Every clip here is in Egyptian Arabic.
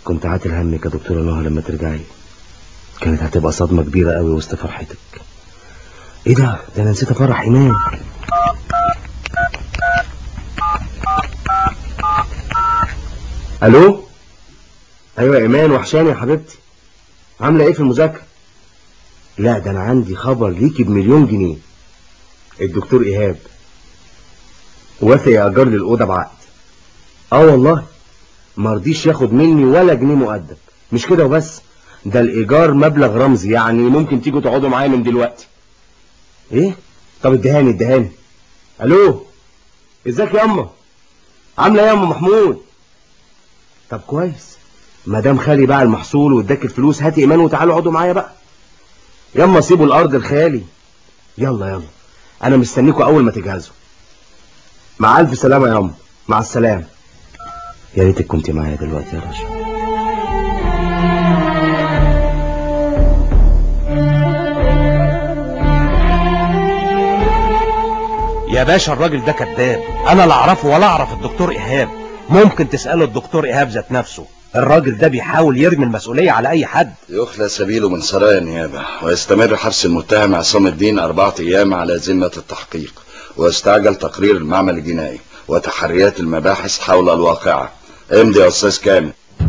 كنت عاتل همك يا دكتورة نهى لما ترجعي كانت هتبقى صدمة كبيرة قوي وسط فرحتك ايه ده ده انا نسيت افرح ايمان الو ايوه يا ايمان وحشاني يا حبيبتي عامله ايه في المذاكره لا ده انا عندي خبر ليكي بمليون جنيه الدكتور ايهاب وافق يأجر لي الاوضه بعقد اه والله ما رضيش ياخد مني ولا جنيه مقدم مش كده وبس ده الايجار مبلغ رمزي يعني ممكن تيجوا تقعدوا معايا من دلوقتي ايه طب ادهاني ادهاني الو ازيك يا اما عامله ايه يا ام محمود طب كويس ما دام خالي باع المحصول واداك الفلوس هاتي ايمان وتعالوا اقعدوا معايا بقى ياما سيبوا الارض الخالي يلا يلا انا مستنيكوا اول ما تجهزوا مع الف سلامه يا ام مع السلامه يا ريتك كنت معايا دلوقتي يا رشا يا باشا الراجل ده كذاب انا لا اعرفه ولا اعرف الدكتور ايهاب ممكن تساله الدكتور ايهاب ذات نفسه الراجل ده بيحاول يرمي المسؤوليه على اي حد يخلى سبيله من سرايا النيابة ويستمر حبس المتهم عصام الدين أربعة أيام على ذمة التحقيق ويستعجل تقرير المعمل الجنائي وتحريات المباحث حول الواقعة امضي يا أستاذ كامل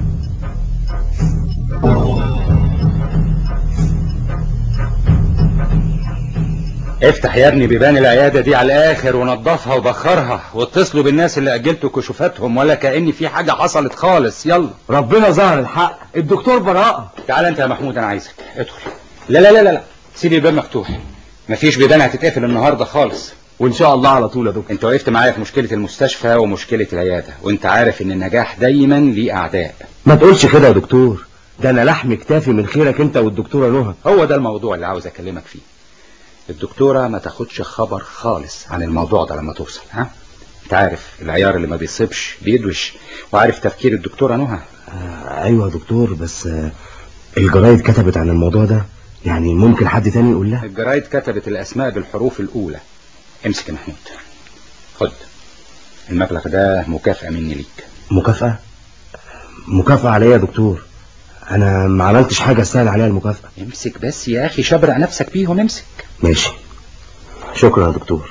افتح يا ابني بيبان العيادة دي على الآخر ونضفها وبخرها واتصلوا بالناس اللي أجلتوا كشوفاتهم ولا كأن في حاجة حصلت خالص يلا ربنا ظهر الحق الدكتور براءة تعال أنت يا محمود أنا عايزك ادخل لا لا لا لا, لا. سيب الباب مفتوح مفيش بيبان هتتقفل النهاردة خالص وان شاء الله على طول يا دكتور انت وقفت معايا في مشكلة المستشفى ومشكلة العيادة وانت عارف ان النجاح دايما ليه اعداء ما تقولش كده يا دكتور ده انا لحم كتافي من خيرك انت والدكتورة نهى هو ده الموضوع اللي عاوز اكلمك فيه الدكتورة ما تاخدش خبر خالص عن الموضوع ده لما توصل ها انت عارف العيار اللي ما بيصيبش بيدوش وعارف تفكير الدكتورة نهى آه ايوه يا دكتور بس آه الجرايد كتبت عن الموضوع ده يعني ممكن حد تاني يقول لها الجرايد كتبت الاسماء بالحروف الاولى امسك يا محمود خد المبلغ ده مكافأة مني ليك مكافأة مكافأة عليا يا دكتور انا ما عملتش حاجة استاهل عليها المكافأة امسك بس يا اخي شبرق نفسك بيهم امسك ماشي شكرا يا دكتور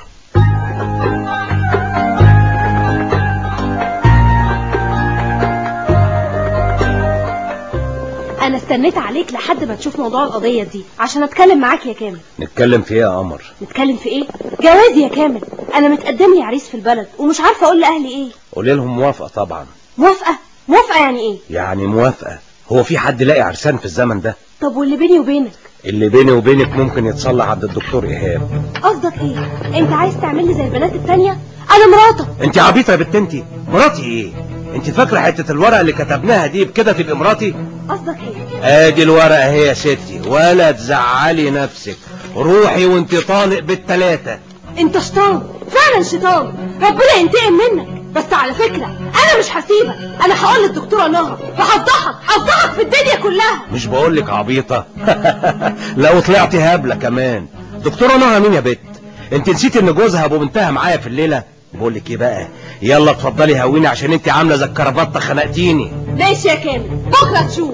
انا استنيت عليك لحد ما تشوف موضوع القضية دي عشان اتكلم معاك يا كامل نتكلم في ايه يا قمر نتكلم في ايه جوازي يا كامل انا متقدم لي عريس في البلد ومش عارفة اقول لاهلي ايه قولي لهم موافقة طبعا موافقة موافقة يعني ايه يعني موافقة هو في حد لاقي عرسان في الزمن ده طب واللي بيني وبينك اللي بيني وبينك ممكن يتصلح عند الدكتور ايهاب قصدك ايه انت عايز تعمل لي زي البنات التانية انا مراتك انت عبيطه يا بنت انت مراتي ايه انت فاكره حته الورقه اللي كتبناها دي بكده تبقى مراتي قصدك ايه ادي الورقه اهي يا ستي ولا تزعلي نفسك روحي وانت طالق بالتلاتة انت شيطان فعلا شيطان ربنا ينتقم منك بس على فكرة انا مش هسيبك انا هقول للدكتورة نهى وهفضحك هفضحك في الدنيا كلها مش بقولك عبيطه لو طلعتي هبله كمان دكتوره نهى مين يا بت انت نسيت ان جوزها ابو بنتها معايا في الليله بقول لك ايه بقى يلا اتفضلي هويني عشان انت عامله زي الكربطه خنقتيني ماشي يا كامل بكرة تشوف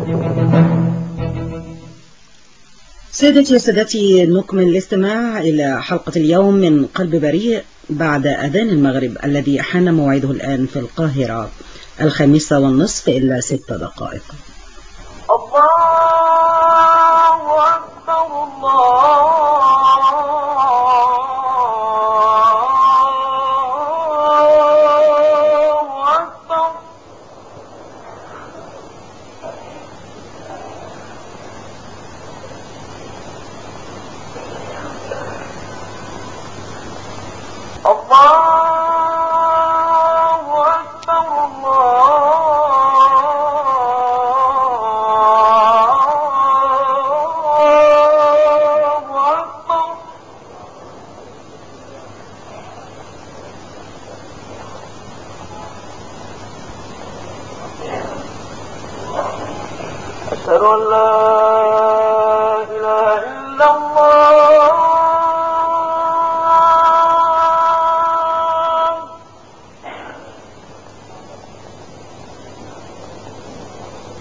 سادتي وسادتي نكمل الاستماع إلى حلقة اليوم من قلب بريء بعد أذان المغرب الذي حان موعده الآن في القاهرة الخامسة والنصف إلا ست دقائق الله أكبر الله أكبر الله أكبر الله أكبر أشهد أن لا إله إلا الله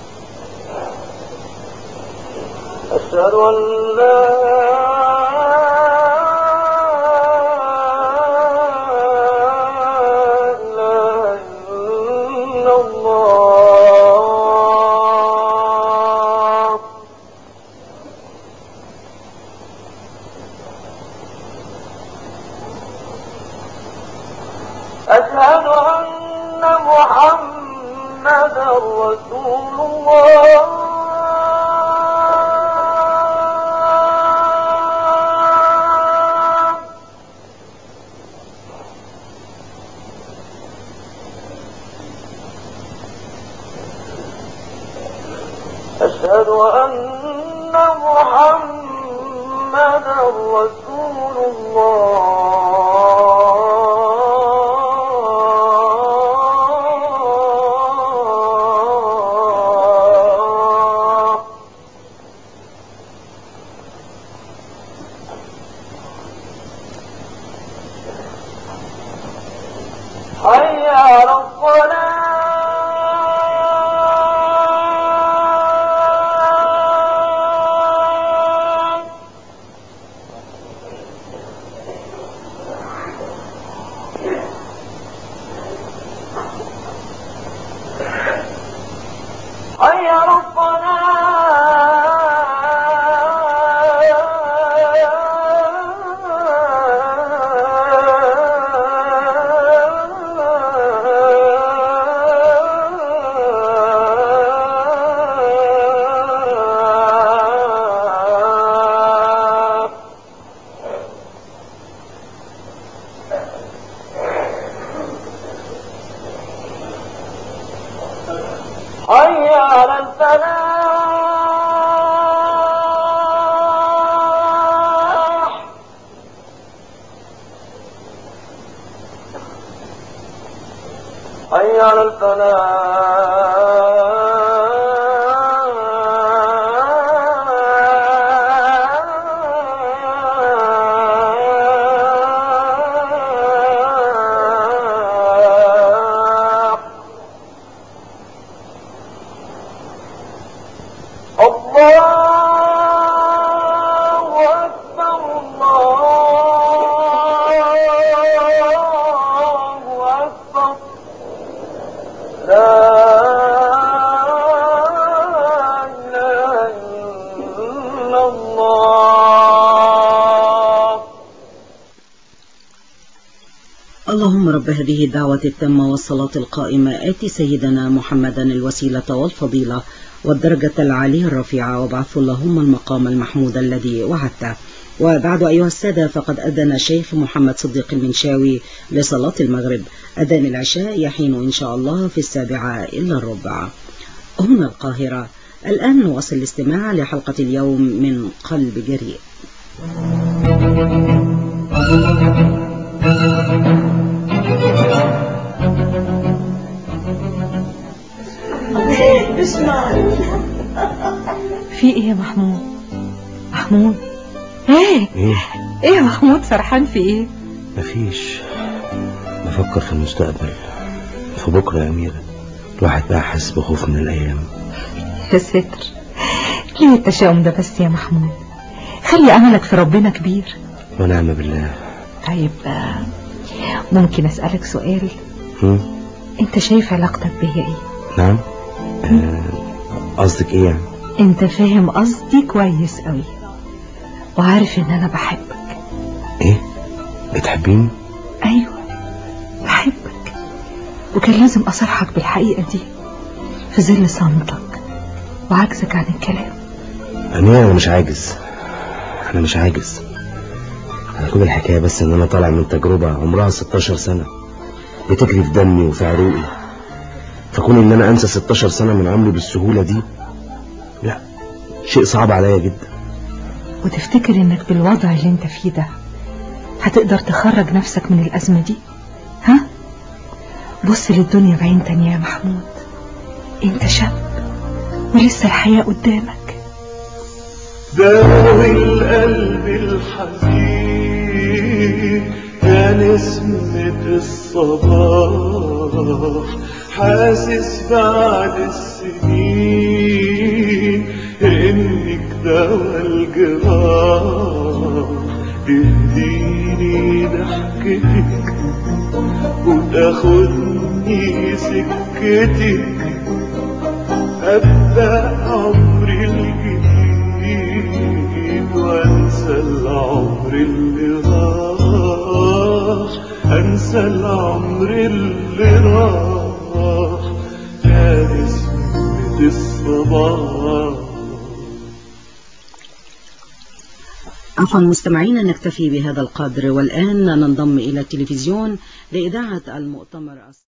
أشهد أن لا إله إلا الله أشهد أن محمدا رسول الله أشهد أن محمدا رسول الله حي على الصلاة حي على الصلاة حي على الفلاح حي على الفلاح الله أكبر الله أكبر لا إله إلا الله اللهم رب هذه الدعوة التامة والصلاة القائمة آت سيدنا محمدا الوسيلة والفضيلة والدرجة العالية الرفيعة وابعثه اللهم المقام المحمود الذي وعدته وبعد أيها السادة فقد أذن الشيخ محمد صديق المنشاوي لصلاة المغرب أذان العشاء يحين إن شاء الله في السابعة إلا الربع هنا القاهرة الآن نواصل الاستماع لحلقة اليوم من قلب جريء في ايه يا محمود محمود ايه ايه ايه يا محمود سرحان في ايه مفيش بفكر في المستقبل في بكرة يا أميرة الواحد بقى حاسس بخوف من الأيام يا ستر ليه التشاؤم ده بس يا محمود خلي املك في ربنا كبير ونعم بالله طيب آه، ممكن اسالك سؤال هم؟ انت شايف علاقتك بيا ايه نعم آه، قصدك ايه يعني انت فاهم قصدي كويس قوي وعارف ان انا بحبك ايه بتحبيني ايوه بحبك وكان لازم اصرحك بالحقيقه دي في ظل صمتك وعجزك عن الكلام أميرة أنا مش عاجز أنا مش عاجز أنا كل الحكاية بس إن أنا طالع من تجربة عمرها 16 سنة بتجري في دمي وفي عروقي فكون إن أنا أنسى 16 سنة من عمري بالسهولة دي لا شيء صعب عليا جدا وتفتكر انك بالوضع اللي انت فيه ده هتقدر تخرج نفسك من الأزمة دي ها بص للدنيا بعين تانية يا محمود انت شاب ولسه الحياة قدامك داوي القلب الحزين يا نسمة الصباح حاسس بعد السنين منك دوا الجراح تهديني ضحكتك وتاخدني سكتك أبدأ عمري الجديد وأنسى العمر اللي راح أنسى العمر اللي راح يا نسمة الصباح عفوا مستمعينا نكتفي بهذا القدر والآن ننضم إلى التلفزيون لإذاعة المؤتمر